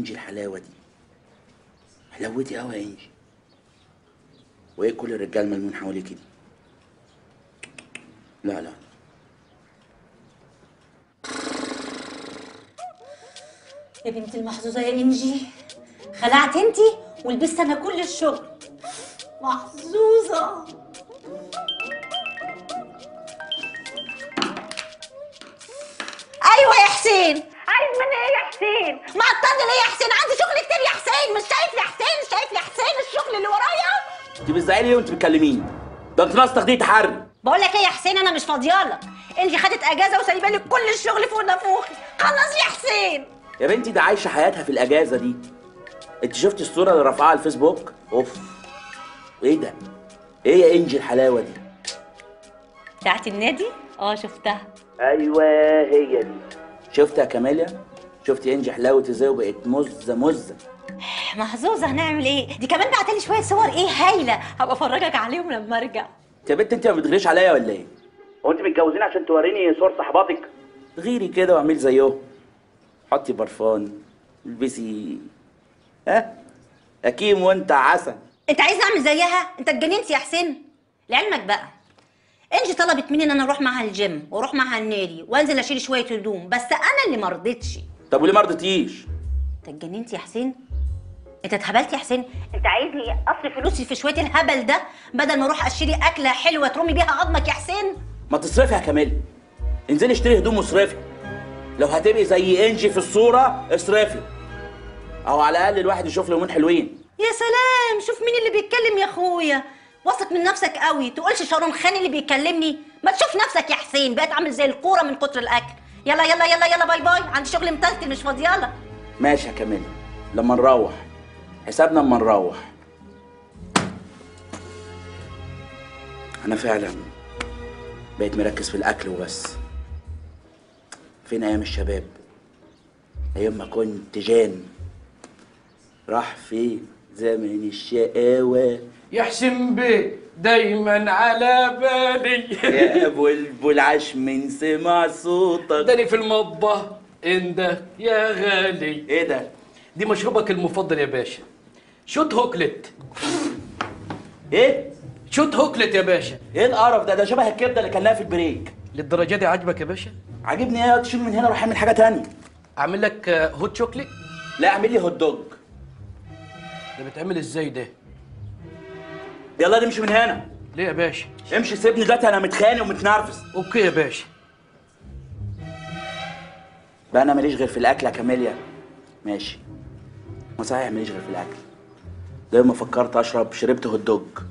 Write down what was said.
انجي الحلاوه دي حلاوتي قوي يا انجي وايه كل الرجال ملمون حواليكي دي لا لا يا بنتي المحظوظة يا إنجي خلعت انتي ولبست أنا كل الشغل محظوظة أيوة يا حسين عايز مني إيه يا حسين؟ معطلني ليه يا حسين؟ عندي شغل كتير يا حسين مش شايف يا حسين شايف يا حسين الشغل اللي ورايا؟ انت بتزعلي ليه وانت بتكلميني ده انت ناقص تاخديه تحري بقول لك ايه يا حسين انا مش فاضيالك انت خدت اجازه وسايبه لي كل الشغل فوق نافوخي خلص يا حسين يا بنتي ده عايشه حياتها في الاجازه دي انت شفتي الصوره اللي رافعاها على الفيسبوك اوف ايه ده ايه يا انجي الحلاوه دي بتاعت النادي اه شفتها ايوه هي دي شفتي يا كاميليا شفتي انجي حلاوه ازاي وبقت مزه مزه محظوظه هنعمل ايه دي كمان بعتلي شويه صور ايه هايله هبقى افرجك عليهم لما ارجع يا بنت انت ما بتغيريش عليا ولا ايه هو انت متجوزين عشان توريني صور صحباتك غيري كده واعملي زيهم حطي برفان البسي ها اكيم وانت عسل انت عايز اعمل زيها انت اتجننت يا حسين لعلمك بقى انجي طلبت مني ان انا اروح معاها الجيم واروح معاها النادي وانزل اشيل شويه هدوم بس انا اللي ما رضيتش طب وليه ما رضيتيش انت اتجننت يا حسين انت اتهبلت يا حسين انت عايزني اصرف فلوسي في شويه الهبل ده بدل ما اروح اشتري اكله حلوه ترمي بيها عظمك يا حسين ما تصرفي يا كاميليا انزلي اشتري هدوم واصرفي لو هتبقي زي انجي في الصوره اصرفي او على الاقل الواحد يشوف له يومين حلوين يا سلام شوف مين اللي بيتكلم يا اخويا واثق من نفسك قوي تقولش شارون خان اللي بيكلمني ما تشوف نفسك يا حسين بقيت عامل زي الكوره من كتر الاكل يلا يلا يلا يلا باي باي عندي شغل متلتل مش فاضياله ماشي يا كاميليا لما نروح حسابنا اما نروح انا فعلا بقيت مركز في الاكل وبس فين ايام الشباب ايام ما كنت جان راح فين زمن الشقاوة يحسن بيه دايما على بالي يا ابو البلعش من سمع صوتك داني في المطبخ انده يا غالي ايه ده دي مشروبك المفضل يا باشا شوت هوكلت ايه شوت هوكلت يا باشا ايه القرف ده ده شبه الكبده اللي كلناها في البريك للدرجه دي عاجبك يا باشا عاجبني ايه تشيل من هنا روح اعمل حاجه تانية اعمل لك آه، هوت شوكليت لا اعمل لي هوت دوج ده بيتعمل ازاي ده يلا نمشي من هنا ليه يا باشا امشي سيبني دلوقتي انا متخانق ومتنرفز اوكي يا باشا بقى انا ماليش غير في الاكل يا كاميليا ماشي ما صحيح ماليش غير في الاكل زي ما فكرت اشرب شربت هوت دوج